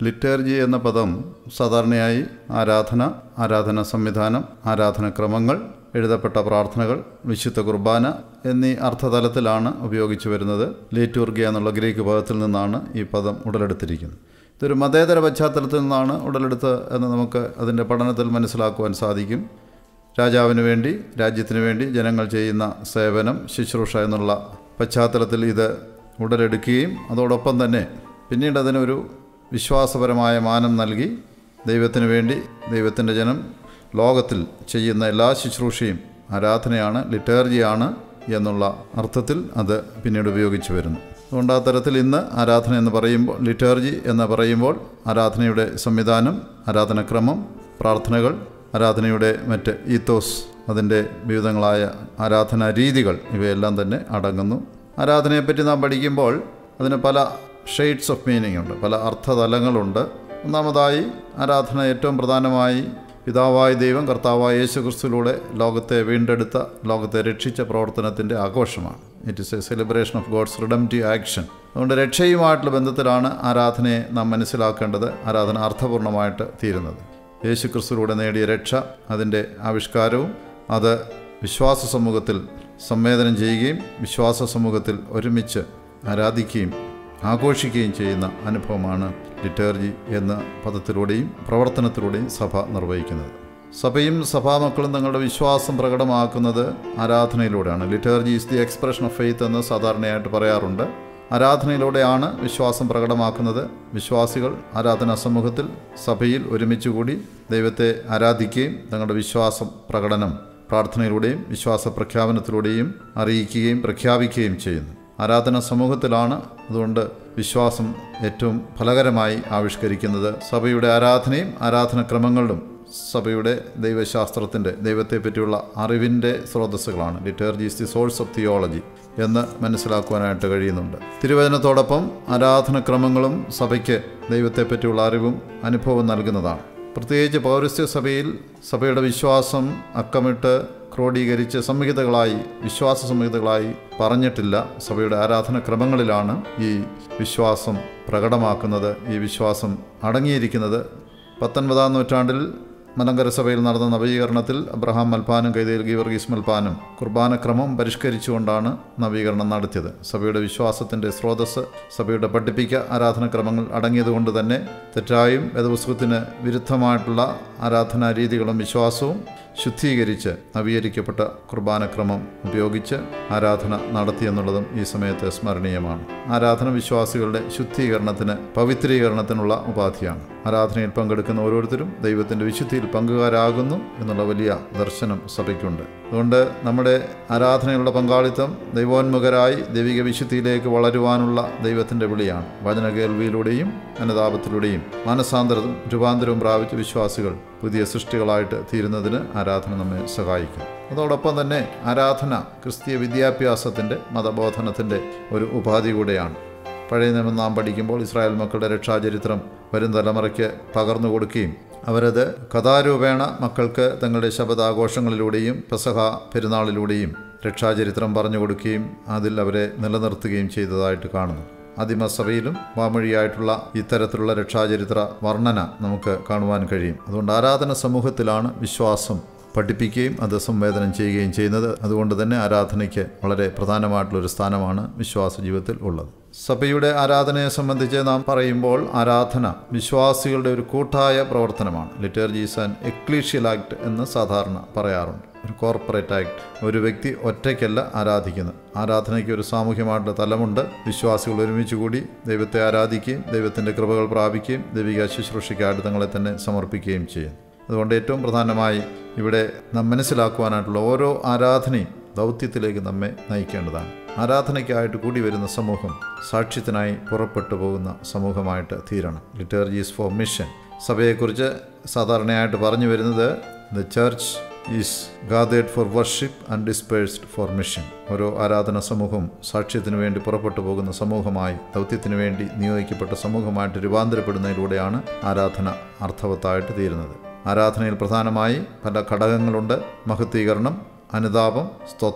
liturgy എന്ന പദം സാധാരണയായി ആരാധന ആരാധന സംവിധാനം ആരാധനക്രമങ്ങൾ എഴുതപ്പെട്ട പ്രാർത്ഥനകൾ വിശുദ്ധ കുർബാന എന്നീ അർത്ഥതലത്തിലാണ് ഉപയോഗിച്ചു വരുന്നത് ലേറ്റൂർഗിയ എന്നുള്ള ഗ്രീക്ക് പദത്തിൽ നിന്നാണ് ഈ പദം ഉടലെടുത്തിരിക്കുന്നത് ഇതൊരു മതേതര പശ്ചാത്തലത്തിൽ നിന്നാണ് ഉടലെടുത്ത് എന്ന് നമുക്ക് അതിൻ്റെ പഠനത്തിൽ മനസ്സിലാക്കുവാൻ സാധിക്കും രാജാവിന് വേണ്ടി രാജ്യത്തിന് വേണ്ടി ജനങ്ങൾ ചെയ്യുന്ന സേവനം ശുശ്രൂഷ എന്നുള്ള പശ്ചാത്തലത്തിൽ ഇത് ഉടലെടുക്കുകയും അതോടൊപ്പം തന്നെ പിന്നീട് അതിനൊരു വിശ്വാസപരമായ മാനം നൽകി ദൈവത്തിന് വേണ്ടി ദൈവത്തിൻ്റെ ജനം ലോകത്തിൽ ചെയ്യുന്ന എല്ലാ ശുശ്രൂഷയും ആരാധനയാണ് ലിറ്റേർജിയാണ് എന്നുള്ള അർത്ഥത്തിൽ അത് പിന്നീട് ഉപയോഗിച്ചു വരുന്നു അതുകൊണ്ട് ആ തരത്തിൽ ഇന്ന് ആരാധന എന്ന് പറയുമ്പോൾ ലിറ്റേർജി എന്ന് പറയുമ്പോൾ ആരാധനയുടെ സംവിധാനം ആരാധനക്രമം പ്രാർത്ഥനകൾ ആരാധനയുടെ മറ്റ് ഈത്തോസ് അതിൻ്റെ വിവിധങ്ങളായ ആരാധനാ രീതികൾ ഇവയെല്ലാം തന്നെ അടങ്ങുന്നു ആരാധനയെപ്പറ്റി നാം പഠിക്കുമ്പോൾ അതിന് പല ഷെയ്ഡ്സ് ഓഫ് മീനിങ് ഉണ്ട് പല അർത്ഥതലങ്ങളുണ്ട് ഒന്നാമതായി ആരാധന ഏറ്റവും പ്രധാനമായി പിതാവായ ദൈവം കർത്താവായ യേശു ക്രിസ്തുവിലൂടെ ലോകത്തെ വീണ്ടെടുത്ത ലോകത്തെ രക്ഷിച്ച പ്രവർത്തനത്തിൻ്റെ ആഘോഷമാണ് it is a celebration of God's redemptive action അതുകൊണ്ട് രക്ഷയുമായിട്ടുള്ള ബന്ധത്തിലാണ് ആരാധനയെ നാം മനസ്സിലാക്കേണ്ടത് ആരാധന അർത്ഥപൂർണ്ണമായിട്ട് തീരുന്നത് യേശു ക്രിസ്തുവിലൂടെ നേടിയ രക്ഷ അതിൻ്റെ ആവിഷ്കാരവും അത് വിശ്വാസ സമൂഹത്തിൽ സംവേദനം ചെയ്യുകയും വിശ്വാസ സമൂഹത്തിൽ ഒരുമിച്ച് ആരാധിക്കുകയും ആഘോഷിക്കുകയും ചെയ്യുന്ന അനുഭവമാണ് ലിറ്റേർജി എന്ന പദത്തിലൂടെയും പ്രവർത്തനത്തിലൂടെയും സഭ നിർവഹിക്കുന്നത് സഭയും സഭാമക്കളും തങ്ങളുടെ വിശ്വാസം പ്രകടമാക്കുന്നത് ആരാധനയിലൂടെയാണ് liturgy is the expression of faith എന്ന് സാധാരണയായിട്ട് പറയാറുണ്ട് ആരാധനയിലൂടെയാണ് വിശ്വാസം പ്രകടമാക്കുന്നത് വിശ്വാസികൾ ആരാധനാ സമൂഹത്തിൽ സഭയിൽ ഒരുമിച്ചുകൂടി ദൈവത്തെ ആരാധിക്കുകയും തങ്ങളുടെ വിശ്വാസം പ്രകടനം പ്രാർത്ഥനയിലൂടെയും വിശ്വാസ പ്രഖ്യാപനത്തിലൂടെയും അറിയിക്കുകയും പ്രഖ്യാപിക്കുകയും ചെയ്യുന്നു ആരാധന സമൂഹത്തിലാണ് അതുകൊണ്ട് വിശ്വാസം ഏറ്റവും ഫലകരമായി ആവിഷ്കരിക്കുന്നത് സഭയുടെ ആരാധനയും ആരാധനക്രമങ്ങളിലും സഭയുടെ ദൈവശാസ്ത്രത്തിൻ്റെ ദൈവത്തെ പറ്റിയുള്ള അറിവിൻ്റെ സ്രോതസ്സുകളാണ് liturgies the source of theology എന്ന് മനസ്സിലാക്കുവാനായിട്ട് കഴിയുന്നുണ്ട് തിരുവചനത്തോടൊപ്പം ആരാധനക്രമങ്ങളും സഭയ്ക്ക് ദൈവത്തെ പറ്റിയുള്ള അറിവും അനുഭവം നൽകുന്നതാണ് പ്രത്യേകിച്ച് പൗരസ്ത്യ സഭയിൽ സഭയുടെ വിശ്വാസം അക്കമിട്ട് ക്രോഡീകരിച്ച് സംഹിതകളായി വിശ്വാസ സംഹിതകളായി പറഞ്ഞിട്ടില്ല സഭയുടെ ആരാധനക്രമങ്ങളിലാണ് ഈ വിശ്വാസം പ്രകടമാക്കുന്നത് ഈ വിശ്വാസം അടങ്ങിയിരിക്കുന്നത് പത്തൊൻപതാം നൂറ്റാണ്ടിൽ മലങ്കര സഭയിൽ നടന്ന നവീകരണത്തിൽ അബ്രഹാം മൽപ്പാനും കൈതയിൽ ഗീവർഗീസ് മൽപ്പാനും കുർബാനക്രമം പരിഷ്കരിച്ചുകൊണ്ടാണ് നവീകരണം നടത്തിയത് സഭയുടെ വിശ്വാസത്തിൻ്റെ സ്രോതസ് സഭയുടെ പഠിപ്പിക്ക ആരാധനക്രമങ്ങൾ അടങ്ങിയതുകൊണ്ട് തന്നെ തെറ്റായും വേദപുസ്തകത്തിന് വിരുദ്ധമായിട്ടുള്ള ആരാധനാ രീതികളും വിശ്വാസവും ശുദ്ധീകരിച്ച് നവീകരിക്കപ്പെട്ട കുർബാനക്രമം ഉപയോഗിച്ച് ആരാധന നടത്തിയെന്നുള്ളതും ഈ സമയത്ത് സ്മരണീയമാണ് ആരാധന വിശ്വാസികളുടെ ശുദ്ധീകരണത്തിന് പവിത്രീകരണത്തിനുള്ള ഉപാധിയാണ് ആരാധനയിൽ പങ്കെടുക്കുന്ന ഓരോരുത്തരും ദൈവത്തിൻ്റെ വിശുദ്ധിയിൽ പങ്കുകാരാകുന്നു എന്നുള്ള വലിയ ദർശനം സഭയ്ക്കുണ്ട് അതുകൊണ്ട് നമ്മുടെ ആരാധനയുള്ള പങ്കാളിത്തം ദൈവോന്മുഖരായി ദൈവിക വിശുദ്ധിയിലേക്ക് വളരുവാനുള്ള ദൈവത്തിൻ്റെ വിളിയാണ് വചന കേൾവിയിലൂടെയും അനുതാപത്തിലൂടെയും മാനസാന്തരവും രൂപാന്തരവും പ്രാപിച്ച വിശ്വാസികൾ പുതിയ സൃഷ്ടികളായിട്ട് തീരുന്നതിന് ആരാധന നമ്മെ സഹായിക്കും അതോടൊപ്പം തന്നെ ആരാധന ക്രിസ്തീയ വിദ്യാഭ്യാസത്തിൻ്റെ മതബോധനത്തിൻ്റെ ഒരു ഉപാധി കൂടെയാണ് പഴയ നിയമം നാം പഠിക്കുമ്പോൾ ഇസ്രായേൽ മക്കളുടെ രക്ഷാചരിത്രം വരും തലമുറയ്ക്ക് പകർന്നു കൊടുക്കുകയും അവരത് കഥാരൂപേണ മക്കൾക്ക് തങ്ങളുടെ ശബദാഘോഷങ്ങളിലൂടെയും പെസഹ പെരുന്നാളിലൂടെയും രക്ഷാചരിത്രം പറഞ്ഞു കൊടുക്കുകയും അതിൽ അവരെ നിലനിർത്തുകയും ചെയ്തതായിട്ട് കാണുന്നു ആദിമസഭയിലും വാമൊഴിയായിട്ടുള്ള ഇത്തരത്തിലുള്ള രക്ഷാചരിത്ര വർണ്ണന നമുക്ക് കാണുവാൻ കഴിയും അതുകൊണ്ട് ആരാധന സമൂഹത്തിലാണ് വിശ്വാസം പഠിപ്പിക്കുകയും അത് സംവേദനം ചെയ്യുകയും ചെയ്യുന്നത് അതുകൊണ്ട് തന്നെ ആരാധനയ്ക്ക് വളരെ പ്രധാനമായിട്ടുള്ളൊരു സ്ഥാനമാണ് വിശ്വാസ ജീവിതത്തിൽ ഉള്ളത് സഭയുടെ ആരാധനയെ സംബന്ധിച്ച് നാം പറയുമ്പോൾ ആരാധന വിശ്വാസികളുടെ ഒരു കൂട്ടായ പ്രവർത്തനമാണ് ലിറ്റർജീസ് ആൻഡ് എക്ലീഷ്യൽ ആക്ട് എന്ന് സാധാരണ പറയാറുണ്ട് ഒരു കോർപ്പറേറ്റ് ആക്ട് ഒരു വ്യക്തി ഒറ്റയ്ക്കല്ല ആരാധിക്കുന്നത് ആരാധനയ്ക്ക് ഒരു സാമൂഹ്യമായിട്ടുള്ള തലമുണ്ട് വിശ്വാസികൾ ഒരുമിച്ച് കൂടി ദൈവത്തെ ആരാധിക്കുകയും ദൈവത്തിൻ്റെ കൃപകൾ പ്രാപിക്കുകയും ദൈവിക ശുശ്രൂഷയ്ക്കായിട്ട് തങ്ങളെ തന്നെ സമർപ്പിക്കുകയും ചെയ്യും അതുകൊണ്ട് ഏറ്റവും പ്രധാനമായി ഇവിടെ നാം മനസ്സിലാക്കുവാനായിട്ടുള്ള ഓരോ ആരാധനയും ദൗത്യത്തിലേക്ക് നമ്മെ നയിക്കേണ്ടതാണ് ആരാധനയ്ക്കായിട്ട് കൂടി വരുന്ന സമൂഹം സാക്ഷ്യത്തിനായി പുറപ്പെട്ടു പോകുന്ന സമൂഹമായിട്ട് തീരണം ലിറ്റർജീസ് ഫോർ മിഷൻ സഭയെക്കുറിച്ച് സാധാരണയായിട്ട് പറഞ്ഞു വരുന്നത് the church is gathered for worship and dispersed for mission ഓരോ ആരാധന സമൂഹവും സാക്ഷ്യത്തിന് വേണ്ടി പുറപ്പെട്ടു പോകുന്ന സമൂഹമായി ദൗത്യത്തിന് വേണ്ടി നിയോഗിക്കപ്പെട്ട സമൂഹമായിട്ട് രൂപാന്തരപ്പെടുന്നതിലൂടെയാണ് ആരാധന അർത്ഥവത്തായിട്ട് തീരുന്നത് ആരാധനയിൽ പ്രധാനമായി പല ഘടകങ്ങളുണ്ട് മഹത്വീകരണം അനുതാപം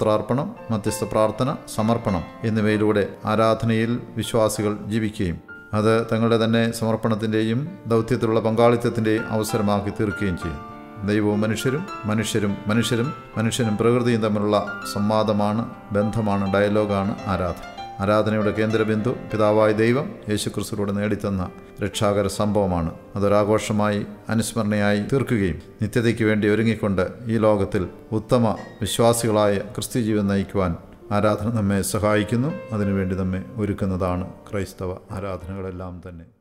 സ്തോത്രാർപ്പണം മധ്യസ്ഥ പ്രാർത്ഥന സമർപ്പണം എന്നിവയിലൂടെ ആരാധനയിൽ വിശ്വാസികൾ ജീവിക്കുകയും അത് തങ്ങളുടെ തന്നെ സമർപ്പണത്തിൻ്റെയും ദൗത്യത്തിലുള്ള പങ്കാളിത്തത്തിൻ്റെയും അവസരമാക്കി തീർക്കുകയും ചെയ്യും ദൈവവും മനുഷ്യരും മനുഷ്യരും മനുഷ്യരും മനുഷ്യനും പ്രകൃതിയും തമ്മിലുള്ള സംവാദമാണ് ബന്ധമാണ് ഡയലോഗാണ് ആരാധന ആരാധനയുടെ കേന്ദ്രബിന്ദു പിതാവായ ദൈവം യേശുക്രിസ്തുവിലൂടെ നേടിത്തന്ന രക്ഷാകര സംഭവമാണ് അതൊരാഘോഷമായി അനുസ്മരണയായി തീർക്കുകയും നിത്യതയ്ക്ക് വേണ്ടി ഒരുങ്ങിക്കൊണ്ട് ഈ ലോകത്തിൽ ഉത്തമ വിശ്വാസികളായ ക്രിസ്തു ജീവൻ നയിക്കുവാൻ ആരാധന നമ്മെ സഹായിക്കുന്നു അതിനുവേണ്ടി നമ്മെ ഒരുക്കുന്നതാണ് ക്രൈസ്തവ ആരാധനകളെല്ലാം തന്നെ